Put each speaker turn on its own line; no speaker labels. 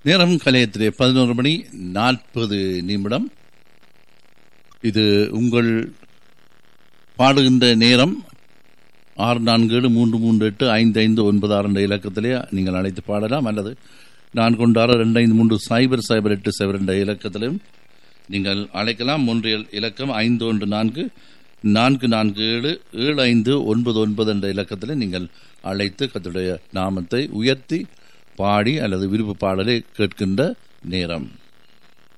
நேரம் கலையத்திலே பதினோரு மணி நாற்பது நிமிடம் இது உங்கள் பாடுகின்ற நேரம் ஆறு நான்கு ஏழு மூன்று மூன்று எட்டு ஐந்து ஐந்து ஒன்பது ஆறு என்ற இலக்கத்திலே நீங்கள் அழைத்து பாடலாம் அல்லது நான்கு ஒன்று ஆறு ரெண்டு ஐந்து மூன்று சைபர் சைபர் எட்டு சைபர் என்ற இலக்கத்திலும் நீங்கள் அழைக்கலாம் ஒன்றியல் இலக்கம் ஐந்து ஒன்று நான்கு நான்கு நான்கு ஏழு ஏழு ஐந்து ஒன்பது ஒன்பது என்ற இலக்கத்தில் நீங்கள் அழைத்து கத்துடைய நாமத்தை உயர்த்தி பாடி அல்லது விருப்பு பாடலை கேட்கின்ற நேரம்